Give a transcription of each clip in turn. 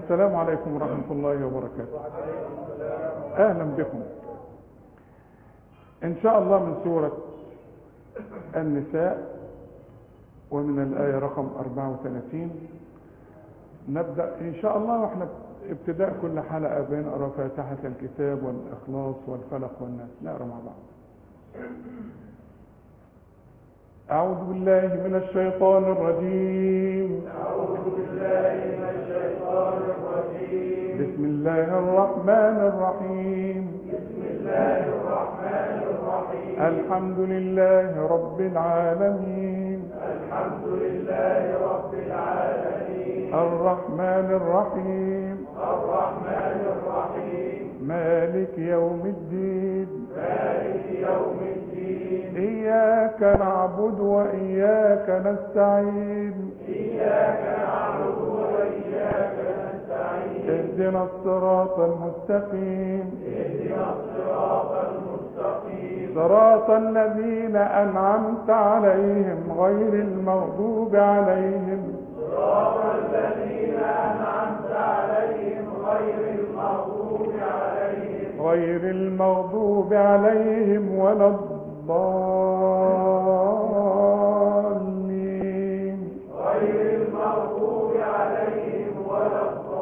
السلام عليكم ورحمة الله وبركاته أهلا بكم إن شاء الله من سورة النساء ومن الآية رقم 34 نبدأ إن شاء الله وإحنا ابتداء كل حلقة بنقرا فاتحة الكتاب والإخلاص والفلق والناس نقرا مع بعض أعوذ بالله من الشيطان الرجيم أعوذ بالله من الشيطان الرجيم بسم الله الرحمن الرحيم بسم الله الرحمن الرحيم الحمد لله رب العالمين الحمد لله رب العالمين الرحمن الرحيم الرحمن الرحيم مالك يوم الدين مالك يوم الدين إياك نعبد وإياك نستعين إياك نعبد وإياك نستعين اهدنا الصراط المستقيم اهدنا الصراط المستقيم صراط الذين أنعمت عليهم غير المغضوب عليهم صراط الذين أنعمت عليهم غير المغضوب عليهم غير المغضوب عليهم ولا الضالين غير المغضوب عليهم ولا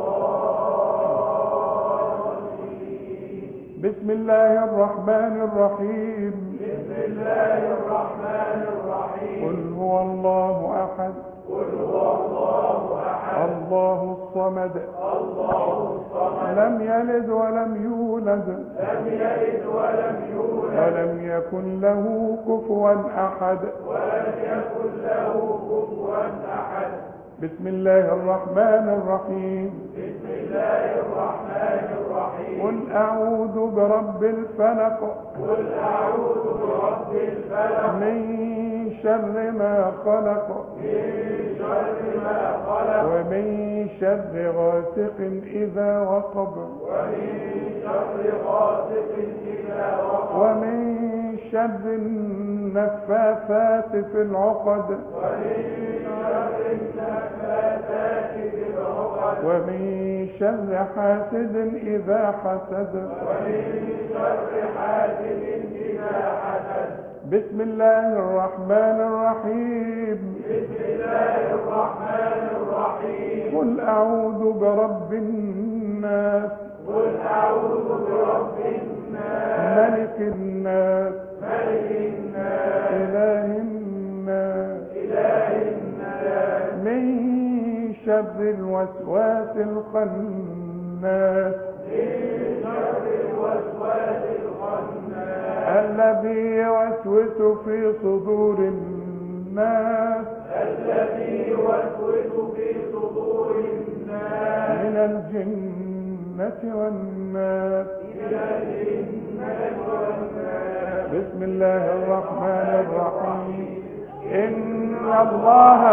الضالين بسم الله الرحمن الرحيم بسم الله الرحمن الرحيم قل هو الله أحد قل هو الله احد الله الصمد الله الصمد لم يلد ولم يولد لم يلد ولم يولد ولم يكن له كفوا أحد ولم يكن له كفوا احد بسم الله الرحمن الرحيم بسم الله الرحمن الرحيم قل أعوذ برب الفلق قل اعوذ برب الفلق من شر ما خلق من شر ما خلق ومن شر غاسق إذا وقب ومن شر غاسق اذا وقب ومن شر النفاثات في العقد ومن شر النفاثات في العقد ومن شر حاسد إذا حسد ومن شر حاسد اذا حسد بسم الله الرحمن الرحيم بسم الله الرحمن الرحيم قل أعوذ برب الناس قل اعوذ برب الناس ملك الناس ملك الناس إله الناس اله الناس من شر الوسواس الخناس من شر الوسواس الخناس الذي يوسوس في صدور الناس الذي يوسوس في صدور الناس من الجنة والناس من الجنة والناس بسم الله الرحمن الرحيم إن الله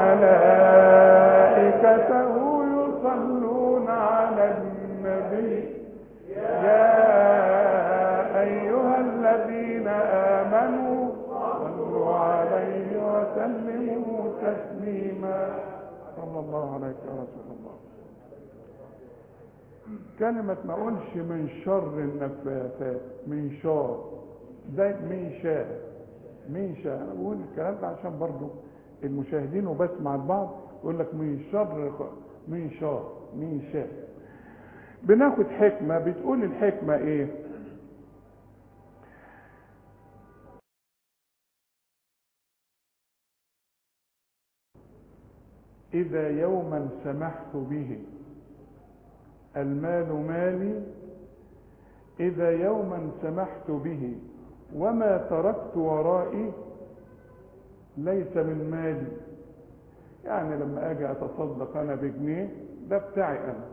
وملائكته يصلون على النبي يا أيها الذين آمنوا صلوا عليه وسلموا تسليما صلى الله عليك يا رسول الله كلمة ما اقولش من شر النفاثات من شر ده من شاء من شاء انا بقول الكلام ده عشان برضو المشاهدين وبسمع البعض يقول لك من شر خ- من شر من شاء بناخد حكمة بتقول الحكمة ايه إذا يوما سمحت به المال مالي إذا يوما سمحت به وما تركت ورائي ليس من مالي يعني لما أجي أتصدق أنا بجنيه ده بتاعي أنا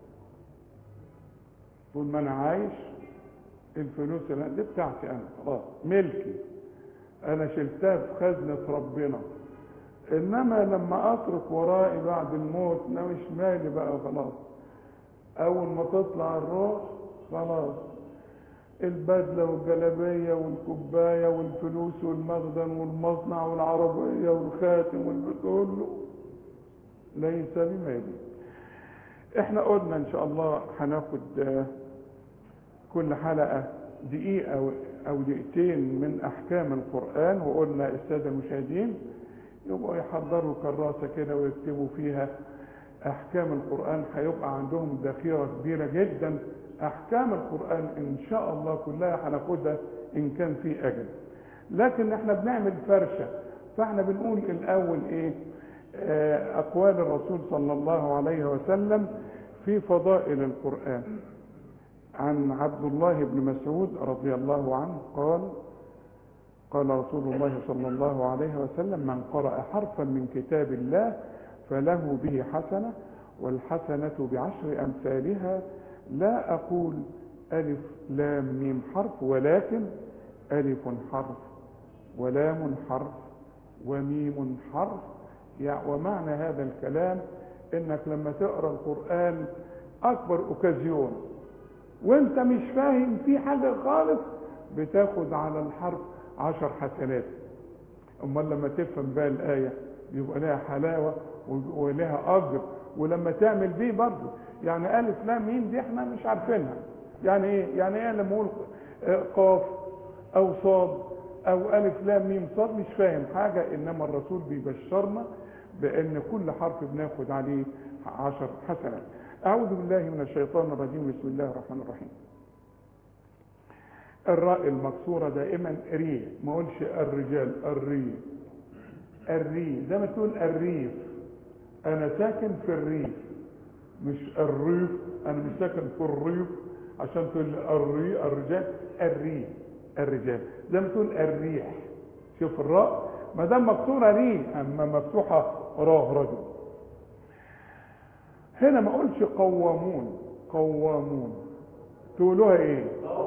طول ما أنا عايش الفلوس اللي دي بتاعتي أنا خلاص ملكي أنا شلتها في خزنة ربنا إنما لما أترك ورائي بعد الموت ده مش مالي بقى خلاص اول ما تطلع الروح خلاص البدله والجلابيه والكوبايه والفلوس والمخزن والمصنع والعربيه والخاتم والكله ليس بمالي احنا قلنا ان شاء الله هناخد آه، كل حلقة دقيقة او دقيقتين من احكام القرآن وقلنا السادة المشاهدين يبقوا يحضروا كراسة كده ويكتبوا فيها احكام القرآن هيبقى عندهم ذخيرة كبيرة جدا احكام القرآن ان شاء الله كلها هناخدها ان كان في اجل لكن احنا بنعمل فرشة فاحنا بنقول الاول ايه آه، اقوال الرسول صلى الله عليه وسلم في فضائل القرآن عن عبد الله بن مسعود رضي الله عنه قال قال رسول الله صلى الله عليه وسلم من قرأ حرفا من كتاب الله فله به حسنة والحسنة بعشر أمثالها لا أقول ألف لام ميم حرف ولكن ألف حرف ولام حرف وميم حرف يعني ومعنى هذا الكلام انك لما تقرا القران اكبر اوكازيون وانت مش فاهم في حاجه خالص بتاخد على الحرف عشر حسنات امال لما تفهم بقى الايه بيبقى لها حلاوه ولها اجر ولما تعمل بيه برضه يعني الف لام ميم دي احنا مش عارفينها يعني ايه يعني ايه لما اقول آه، قاف او صاد او الف لام ميم صاد مش فاهم حاجه انما الرسول بيبشرنا بان كل حرف بناخد عليه عشر حسنات اعوذ بالله من الشيطان الرجيم بسم الله الرحمن الرحيم الراء المكسورة دائما ري ما اقولش الرجال الري الري زي ما تقول الريف انا ساكن في الريف مش الريف انا مش ساكن في الريف عشان تقول لي الري الرجال الري الرجال زي ما تقول الريح شوف الراء ما دام مكسوره ري اما مفتوحه راه رجل هنا ما اقولش قوامون قوامون تقولوها ايه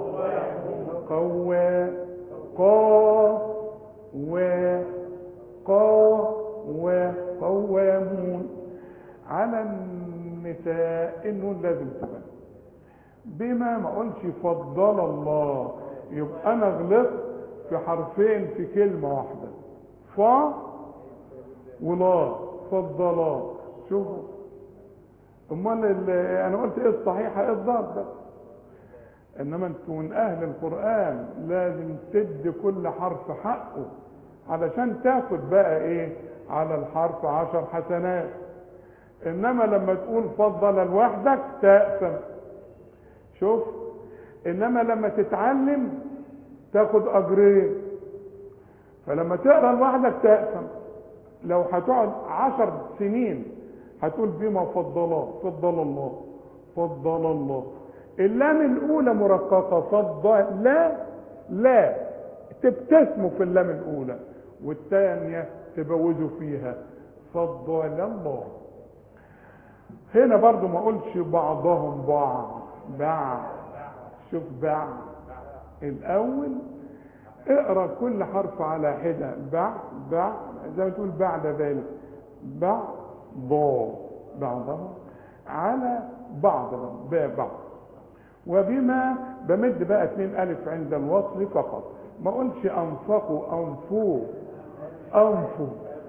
قوا قا و قا و قوامون على النساء النون لازم تبان بما ما اقولش فضل الله يبقى انا غلطت في حرفين في كلمه واحده فا ولا فضلا شوفوا امال ال- انا قلت ايه الصحيحه ايه الضاد بس انما انتوا من اهل القران لازم تدي كل حرف حقه علشان تاخد بقى ايه على الحرف عشر حسنات انما لما تقول فضل لوحدك تأثم شوف انما لما تتعلم تاخد اجرين فلما تقرا لوحدك تأثم لو هتقعد عشر سنين هتقول بما فضل فضل الله فضل الله اللام الاولى مرققه فضل لا لا تبتسموا في اللام الاولى والثانيه تبوزوا فيها فضل الله هنا برضو ما اقولش بعضهم بعض بعض شوف بعض الاول اقرا كل حرف على حده بعد بعد زي ما تقول بعد ذلك بعض بعضهم على بعض بعض وبما بمد بقى اتنين الف عند الوصل فقط ما اقولش انفقوا انفوا انفوا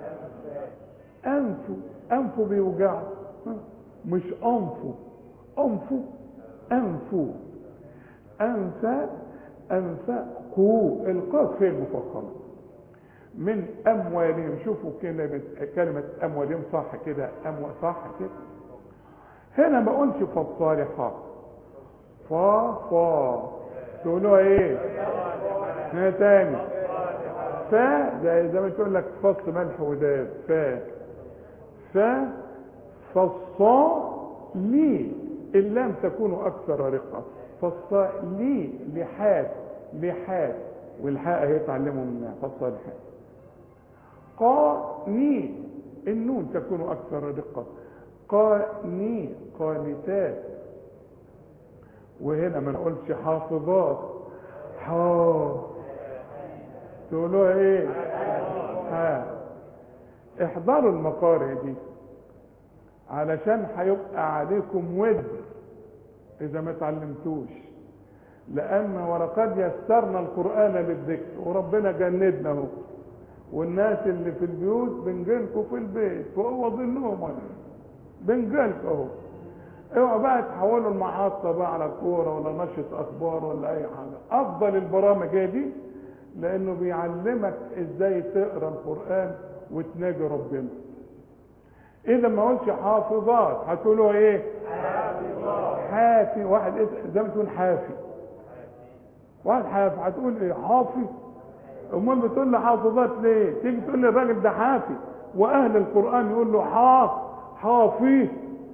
انفوا انفوا بيوجع مش انفوا انفوا انفوا انفا انفقوا القاف فين مفخمه من اموالهم شوفوا كلمه كلمه اموالهم صح كده اموال صح كده هنا ما اقولش فالصالحات فا فا تقولوا ايه هنا تاني فا زي زي ما تقول لك فص ملح وداب فا فا فالصا لي اللام تكون اكثر رقه فالصا لي لحاد لحاد والحاء هي تعلموا منها فالصالحات قاني النون تكون اكثر رقه قاني قانتات وهنا ما نقولش حافظات حا تقولوها ايه ها احضروا المقارئ دي علشان هيبقى عليكم وزر اذا ما تعلمتوش لان ولقد يسرنا القران للذكر وربنا جندنا اهو والناس اللي في البيوت بنجيلكوا في البيت في اوض النوم بنجيلكوا اهو اوعى بقى تحولوا المحطه بقى على كوره ولا نشره اخبار ولا اي حاجه افضل البرامج هي دي لانه بيعلمك ازاي تقرا القران وتناجي ربنا اذا ما قلتش حافظات هتقولوا ايه حافي واحد إيه- زي ما تقول حافي واحد حافي هتقول ايه حافي امال بتقول لي حافظات ليه تيجي تقول لي الراجل ده حافي واهل القران يقول له حاف حافي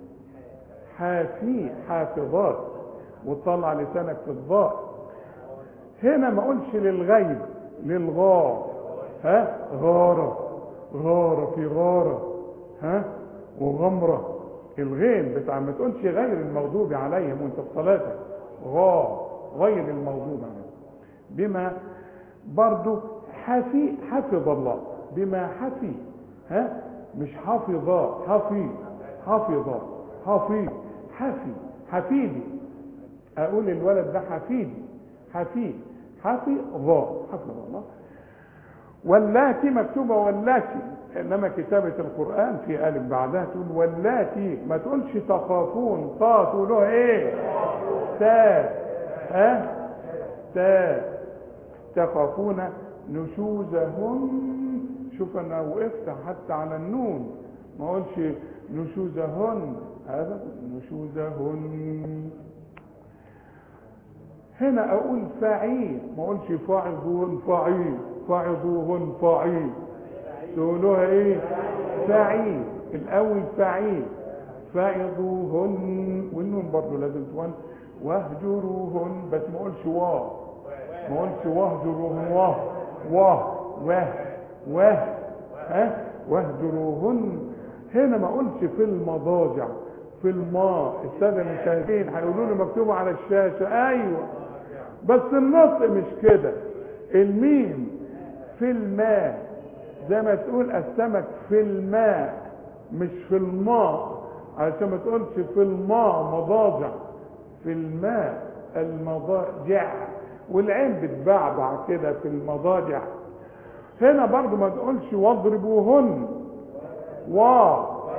حافي حافظات وتطلع لسانك في الضاء هنا ما اقولش للغيب للغار ها غارة غارة في غارة ها وغمرة الغين بتاع ما تقولش غير المغضوب عليهم وانت في صلاتك غار غير المغضوب عليهم بما برضو حفي حفظ الله بما حفي ها مش حفظ حفي حفظ حفي حفي حفيدي اقول الولد ده حفيدي حفيد حفظ حفظ الله واللاتي مكتوبه واللاتي انما كتابه القران في الف بعدها تقول واللاتي ما تقولش تخافون طا تقولوها ايه تا ها تا تخافون نشوزهن شوف انا وقفت حتى على النون ما اقولش نشوزهن هذا نشوزهن هنا اقول فعيل ما اقولش فاعظوهن فعيل فاعظوهن فعيل تقولوها ايه فعيل الاول فعيل فاعظوهن والنون برضه لازم تكون واهجروهن بس ما اقولش واه ما اقولش واهجروهن واه واه واه واه ها واهجروهن هنا ما اقولش في المضاجع في الماء الساده المشاهدين هيقولوا لي مكتوبه على الشاشه ايوه بس النطق مش كده الميم في الماء زي ما تقول السمك في الماء مش في الماء علشان ما تقولش في الماء مضاجع في الماء المضاجع والعين بتبعبع كده في المضاجع هنا برضو ما تقولش واضربوهن وا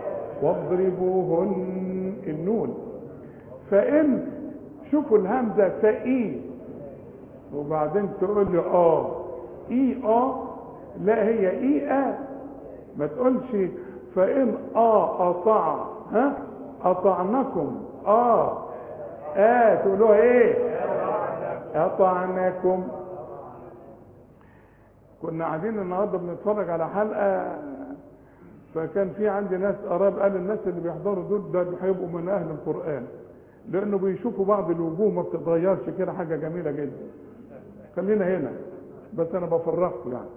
واضربوهن النون فإن شوفوا الهمزة فإي وبعدين تقول لي اه اي اه لا هي اي اه ما تقولش فإن اه أطاع ها أطعنكم اه اه تقولوها ايه أطعنكم كنا قاعدين النهارده بنتفرج على حلقه فكان في عندي ناس قراب قال الناس اللي بيحضروا دول ده هيبقوا من اهل القران لانه بيشوفوا بعض الوجوه ما بتتغيرش كده حاجه جميله جدا خلينا هنا بس انا بفرقكم يعني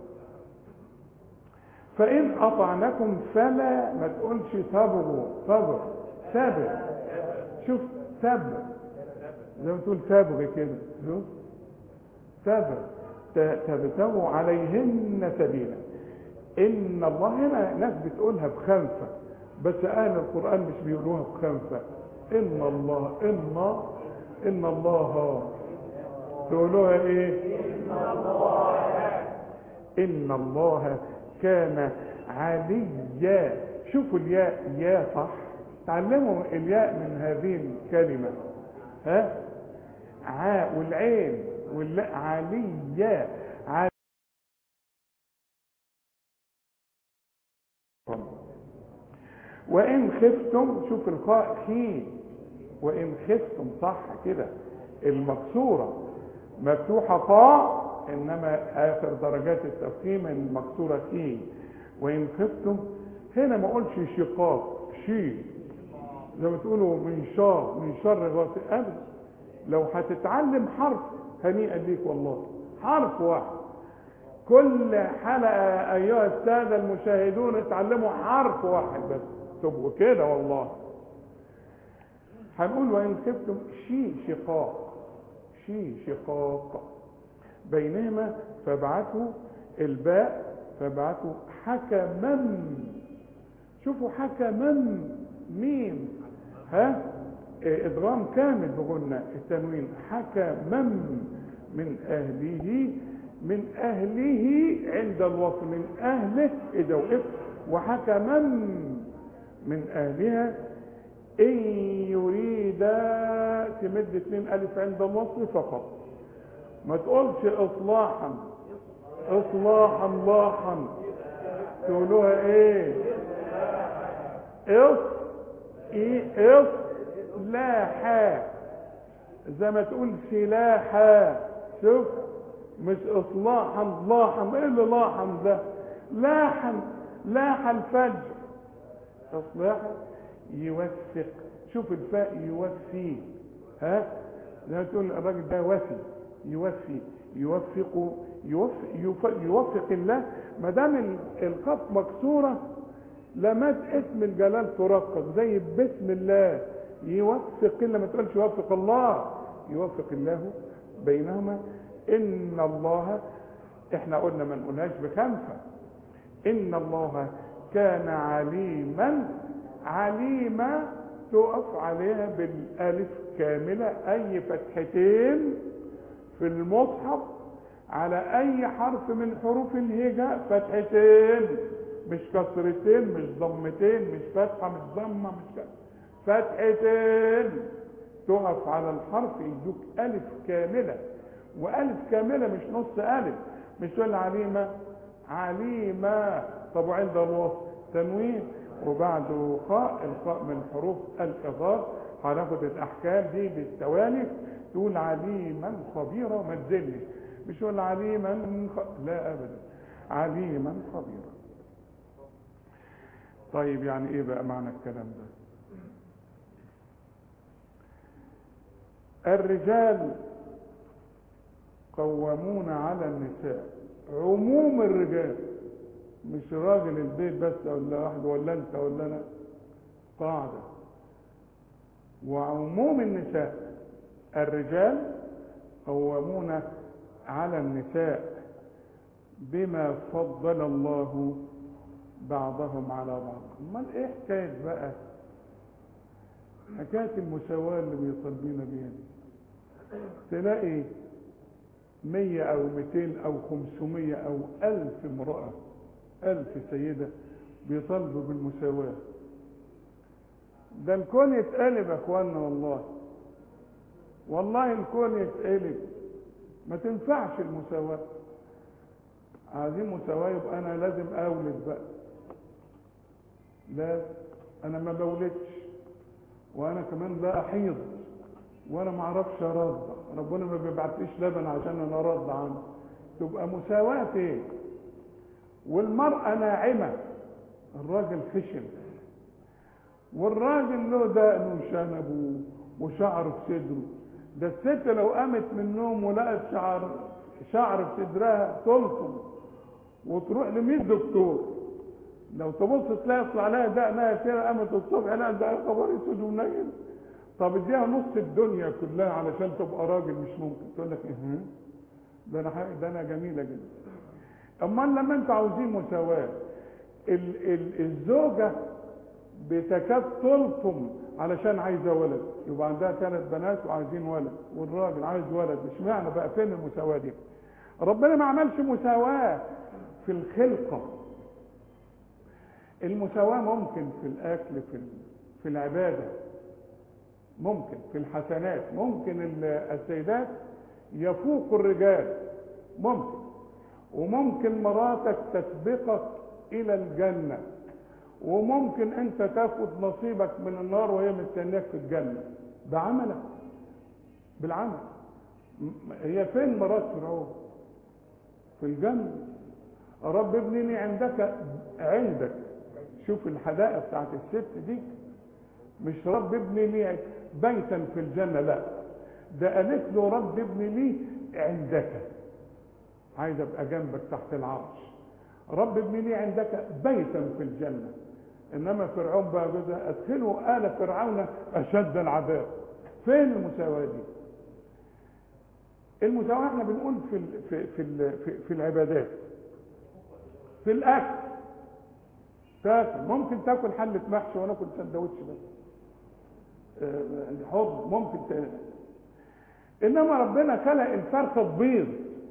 فان اطعنكم فلا ما تقولش تبغوا تبغ تبغ شوف تبغ زي ما تقول تبغ كده شوف تبغ تبتغوا عليهن سبيلا ان الله هنا ناس بتقولها بخنفه بس اهل القران مش بيقولوها بخنفه ان الله ان ان الله تقولوها ايه ان الله كان عليا شوفوا الياء يا صح تعلموا الياء من هذه الكلمه ها ع والعين واللا عليا علي وإن خفتم شوف القاء خين وإن خفتم صح كده المكسورة مفتوحة طاء إنما آخر درجات التفخيم المكسورة خين وإن خفتم هنا ما أقولش شقاق شي زي ما تقولوا من شر من شر غاسق أبدا لو هتتعلم حرف هنيئا ليك والله حرف واحد كل حلقة أيها السادة المشاهدون اتعلموا حرف واحد بس تبقوا كده والله هنقول وإن خفتم شي شقاق شي شقاق بينهما فابعثوا الباء فابعثوا حكما شوفوا حكما ميم ها ادغام كامل بغنى التنوين حكما من اهله من اهله عند الوصل من اهله اذا وقف وحكما من اهلها إن يريدا تمد اتنين ألف عند الوصل فقط ما تقولش إصلاحا إصلاحا لاحا تقولوها إيه إص إيه إص لاحا زي ما تقول سلاحا شوف مش إصلاحا لاحا إيه اللي لاحا ده لاحا لاح الفجر إصلاحا يوثق شوف الفاء يوفي ها زي ما تقول الراجل ده وفي يوفي يوفق يوفق, يوفق الله ما دام القاف مكسوره لمات اسم الجلال ترقق زي بسم الله يوفق الله ما تقولش يوفق الله يوفق الله بينهما ان الله احنا قلنا ما نقولهاش بخمسه ان الله كان عليما عليما تقف عليها بالالف كامله اي فتحتين في المصحف على اي حرف من حروف الهجاء فتحتين مش كسرتين مش ضمتين مش فتحه مش ضمه مش كسر فتحتين تقف على الحرف يدوك الف كامله والف كامله مش نص الف مش تقول عليمه عليمه طب وعند الوصف تنوين وبعده خاء الخاء من حروف الاظهار هناخد الاحكام دي بالتوالي تقول عليما خبيرا وما تزلش مش تقول عليما خ... لا ابدا عليما خبيرا طيب يعني ايه بقى معنى الكلام ده الرجال قوامون على النساء عموم الرجال مش راجل البيت بس ولا واحد ولا انت ولا انا قاعده وعموم النساء الرجال قوامون على النساء بما فضل الله بعضهم على بعض امال ايه حكايه بقى حكايه المساواه اللي بيطالبين بيها دي تلاقي مية او ميتين او خمسمية او الف امرأة الف سيدة بيطالبوا بالمساواة ده الكون يتقلب يا اخوانا والله والله الكون يتقلب ما تنفعش المساواة عايزين مساواة يبقى انا لازم اولد بقى لا انا ما بولدش وانا كمان لا احيض وانا ما اعرفش ارضع ربنا ما بيبعتليش لبن عشان انا ارضع عنه تبقى مساواة فين والمرأة ناعمة الراجل خشن والراجل له دقن وشنب وشعر في صدره ده الست لو قامت من النوم ولقت شعر شعر في صدرها تلطم وتروح ل 100 دكتور لو تبص تلاقي يطلع لها دقنها كده قامت الصبح لا ده خبر اسود ومنيل طب اديها نص الدنيا كلها علشان تبقى راجل مش ممكن تقول لك ايه ده انا حق- ده انا جميله جدا امال لما انتوا عاوزين مساواه ال ال الزوجه بتكاد تلطم علشان عايزه ولد يبقى عندها ثلاث بنات وعايزين ولد والراجل عايز ولد مش معنى بقى فين المساواه دي ربنا ما عملش مساواه في الخلقه المساواه ممكن في الاكل في ال- في العباده ممكن في الحسنات ممكن ال- السيدات يفوق الرجال ممكن وممكن مراتك تسبقك الى الجنه وممكن انت تاخد نصيبك من النار وهي مستنياك في الجنه بعملك بالعمل م- هي فين مرات فرعون في الجنه رب ابني لي عندك عندك شوف الحدائق بتاعت الست دي مش رب ابني لي بيتا في الجنه لا ده قالت له رب ابني لي عندك عايز ابقى جنبك تحت العرش رب ابني لي عندك بيتا في الجنه انما فرعون بقى جوزها ادخلوا ال فرعون اشد العذاب فين المساواه دي المساواه احنا بنقول في ال في في ال في, في العبادات في الاكل تاكل ممكن تاكل حله محشي وانا اكل سندوتش بس آه، حر ممكن ت... انما ربنا خلق الفرخه تبيض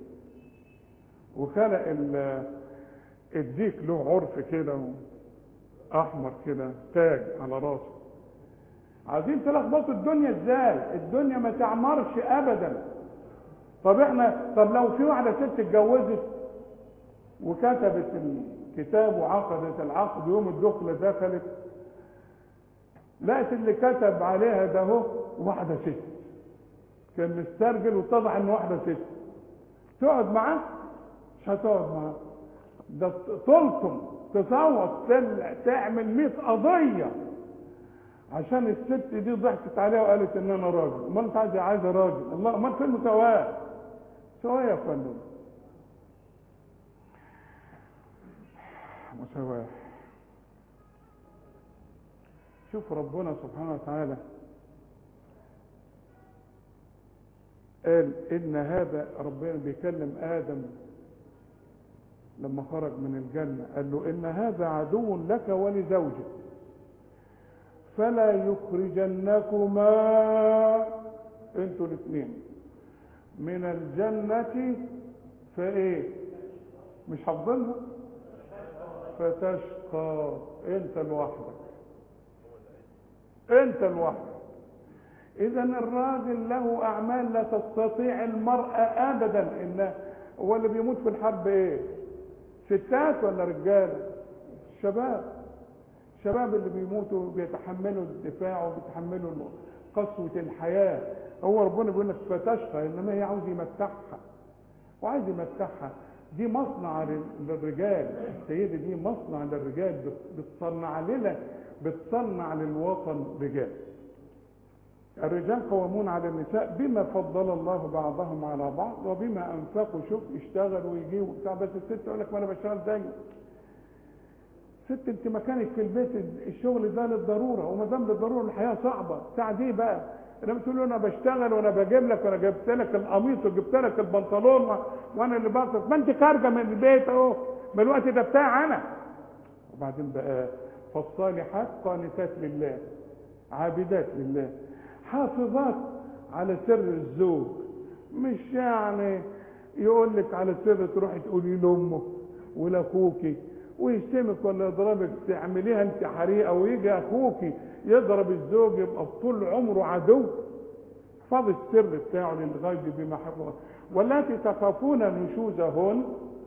وخلق ال- الديك له عرف كده احمر كده تاج على راسه عايزين تلخبطوا الدنيا ازاي الدنيا ما تعمرش ابدا طب احنا طب لو في واحده ست اتجوزت وكتبت الكتاب وعقدت العقد يوم الدخل دخلت لقت اللي كتب عليها ده هو واحده ست كان مسترجل واتضح ان واحده ست تقعد معاه مش هتقعد معاه ده تلطم تصوت تل- تعمل 100 قضيه عشان الست دي ضحكت عليها وقالت ان انا راجل امال انت عايزه عايزه راجل الله امال فين المساواه مساواه يا فندم مساواه شوف ربنا سبحانه وتعالى قال ان هذا ربنا بيكلم ادم لما خرج من الجنه قال له ان هذا عدو لك ولزوجك فلا يخرجنكما انتوا الاثنين من الجنة فايه مش حافظينها فتشقى انت لوحدك انت لوحدك اذا الراجل له اعمال لا تستطيع المرأة ابدا ان هو اللي بيموت في الحرب ايه ستات ولا رجال شباب الشباب اللي بيموتوا بيتحملوا الدفاع وبيتحملوا قسوة الحياة هو ربنا بيقول لك فتشقى انما هي عاوز يمتعها وعايز يمتعها دي مصنع لل- للرجال السيدة دي مصنع للرجال بت- بتصنع لنا بتصنع للوطن رجال الرجال قوامون على النساء بما فضل الله بعضهم على بعض وبما انفقوا شوف يشتغل ويجيب وبتاع بس الست تقول لك ما انا بشتغل زيه ست انت مكانك في البيت الشغل ده للضروره وما دام للضروره الحياه صعبه ساعه دي بقى لما تقول له انا بشتغل وانا بجيب لك وانا جبت لك القميص وجبت لك البنطلون و- وانا اللي بصرف ما انت خارجه من البيت اهو ما الوقت ده بتاعي انا وبعدين بقى فالصالحات قانتات لله عابدات لله حافظات على سر الزوج مش يعني يقول لك على سر تروحي تقولي لامك ولاخوكي ويشتمك ولا يضربك تعمليها انت حريقه ويجي اخوكي يضرب الزوج يبقى طول عمره عدو احفظ السر بتاعه للغيب بما حفظ واللاتي تخافون نشوزهن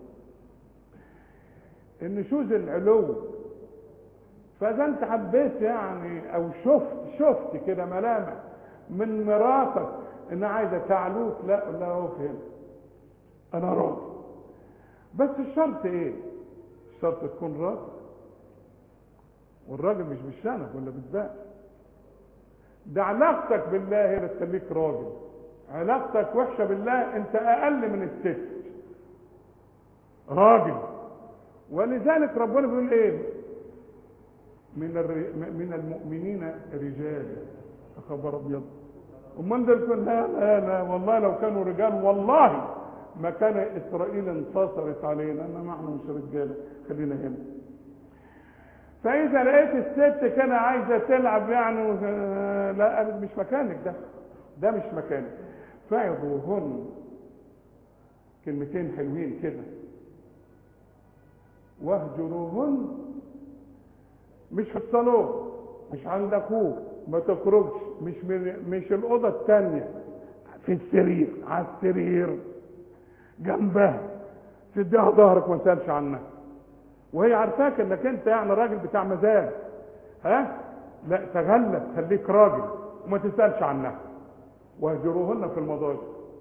النشوز العلو فاذا انت حبيت يعني او شفت شفت كده ملامح من مراتك ان عايزه تعلوك لا لا هو فهم انا راضي بس الشرط ايه الشرط تكون راضي والراجل مش بالشنب ولا بالباء ده علاقتك بالله هي اللي تخليك راجل علاقتك وحشه بالله انت اقل من الست راجل ولذلك ربنا بيقول ايه من الر... من المؤمنين رجال يا خبر ابيض امال دول كل لا لا لا والله لو كانوا رجال والله ما كان اسرائيل انتصرت علينا انما احنا مش رجاله خلينا هنا فاذا لقيت الست كده عايزه تلعب يعني و... لا مش مكانك ده ده مش مكانك فعظوهن كلمتين حلوين كده واهجروهن مش في الصالون مش عند اخوك ما تخرجش مش من مش الاوضه الثانيه في السرير على السرير جنبها تديها ظهرك ما تسالش عنها وهي عارفاك انك انت يعني راجل بتاع مزاج ها لا تغلب خليك راجل وما تسالش عنها واهجروهن في المضاجع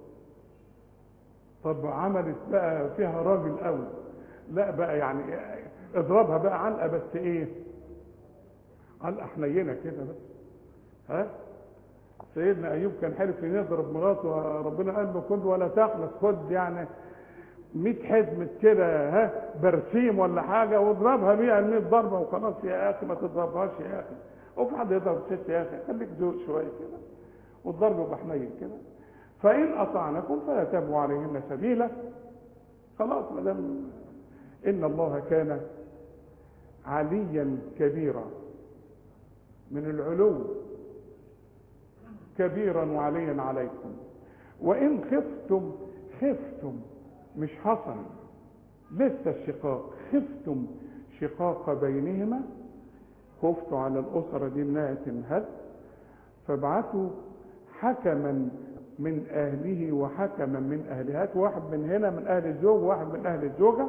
طب عملت بقى فيها راجل قوي لا بقى يعني اضربها بقى علقه بس ايه علقه حنينه كده بس ها سيدنا ايوب كان حلف ان يضرب مراته ربنا قال له خد ولا تخلص خد يعني 100 حزمه كده ها برسيم ولا حاجه واضربها بيها 100 ضربه وخلاص يا اخي ما تضربهاش يا اخي وفي حد يضرب ست يا اخي خليك ذوق شويه كده والضرب يبقى حنين كده فان اطعنكم فلا تبغوا عليهن سبيلا خلاص ما دام ان الله كان عليا كبيرا من العلو كبيرا وعليا عليكم وان خفتم خفتم مش حصل لسه الشقاق خفتم شقاق بينهما خفتوا على الاسره دي انها تنهد فابعثوا حكما من اهله وحكما من اهلها هات واحد من هنا من اهل الزوج وواحد من اهل الزوجه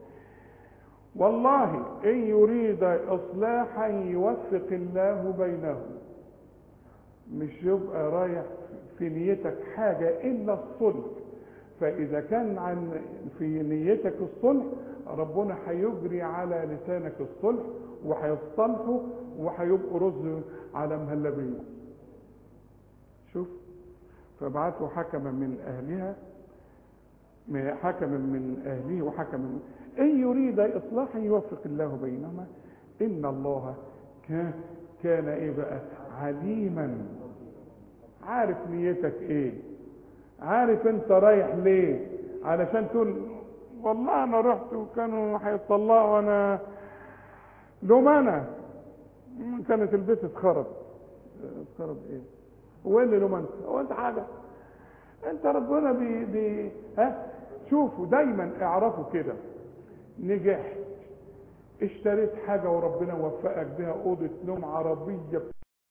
والله ان يريد اصلاحا يوفق الله بينهم مش يبقى رايح في نيتك حاجه الا الصلح فاذا كان عن في نيتك الصلح ربنا هيجري على لسانك الصلح وهيصطلحوا وهيبقوا رز على مهلبيه شوف فابعثوا حكما من اهلها حكما من اهله وحكما من ان يريد اصلاحا يوفق الله بينهما ان الله كان كان ايه بقى عليما عارف نيتك ايه عارف انت رايح ليه علشان تقول والله انا رحت وكانوا هيطلعوا وانا لوم انا كانت البيت اتخرب اتخرب ايه هو اللي لوم انت هو انت حاجه انت ربنا بي, بي ها شوفوا دايما اعرفوا كده نجحت اشتريت حاجة وربنا وفقك بها أوضة نوم عربية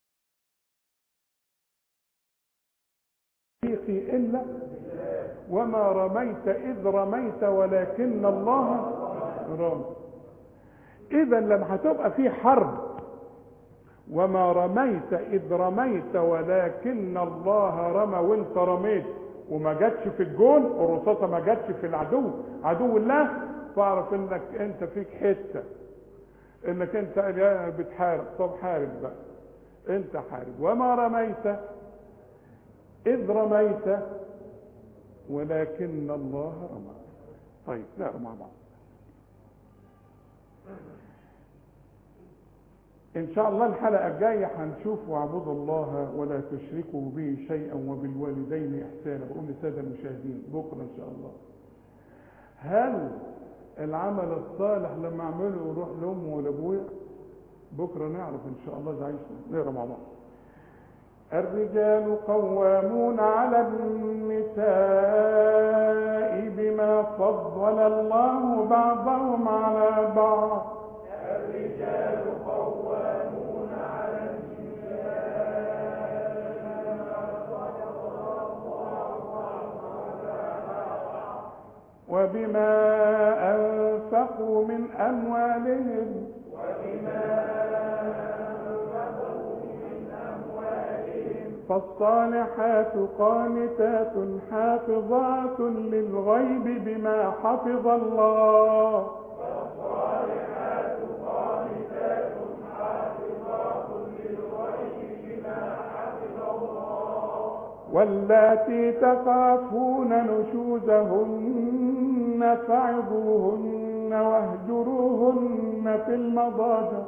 إلا وما رميت إذ رميت ولكن الله رمى إذا لما هتبقى في حرب وما رميت إذ رميت ولكن الله رمى وانت رميت وما جاتش في الجون الرصاصة ما جاتش في العدو عدو الله فاعرف انك انت فيك حتة انك انت بتحارب طب حارب بقى انت حارب وما رميت اذ رميت ولكن الله رمى طيب لا مع بعض ان شاء الله الحلقة الجاية هنشوف واعبدوا الله ولا تشركوا به شيئا وبالوالدين احسانا بقول للسادة المشاهدين بكرة ان شاء الله هل العمل الصالح لما اعمله يروح لامه ولابويا بكره نعرف ان شاء الله اذا عايشنا نقرا مع بعض الرجال قوامون على النساء بما فضل الله بعضهم على بعض الرجال قوامون على وبما أنفقوا من أموالهم فالصالحات قانتات حافظات للغيب بما حفظ الله واللاتي تخافون نشوزهن فعظوهن واهجروهن في المضاجع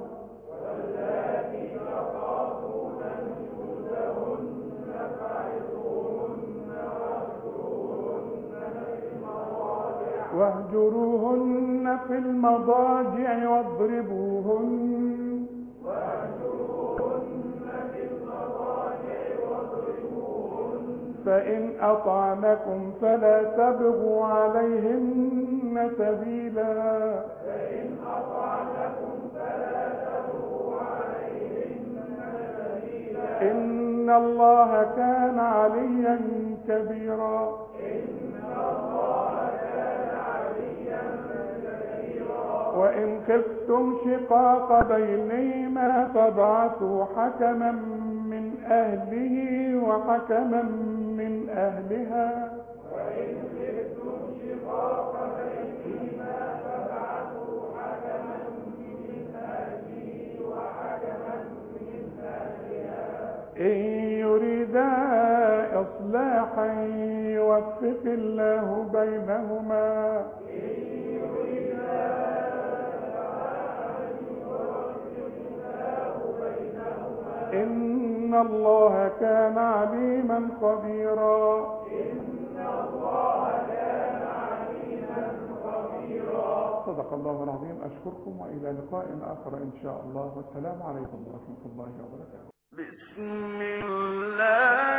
واهجروهن في المضاجع واضربوهن فإن أطعنكم فلا تبغوا عليهن سبيلا فإن أطعنكم فلا تبغوا عليهن سبيلا إن الله كان عليا كبيرا إن الله كان عليا كبيرا وإن خفتم شقاق بينهما فابعثوا حكما من أهله وحكما من أهلها وإن خفتم شقاق بينهما فابعثوا حكما من أهله وحكما من أهلها إن يريدا إصلاحا يوفق الله بينهما إن الله كان عليما خبيرا إن الله كان عليما خبيرا صدق الله العظيم أشكركم وإلى لقاء آخر إن شاء الله والسلام عليكم ورحمة الله وبركاته بسم الله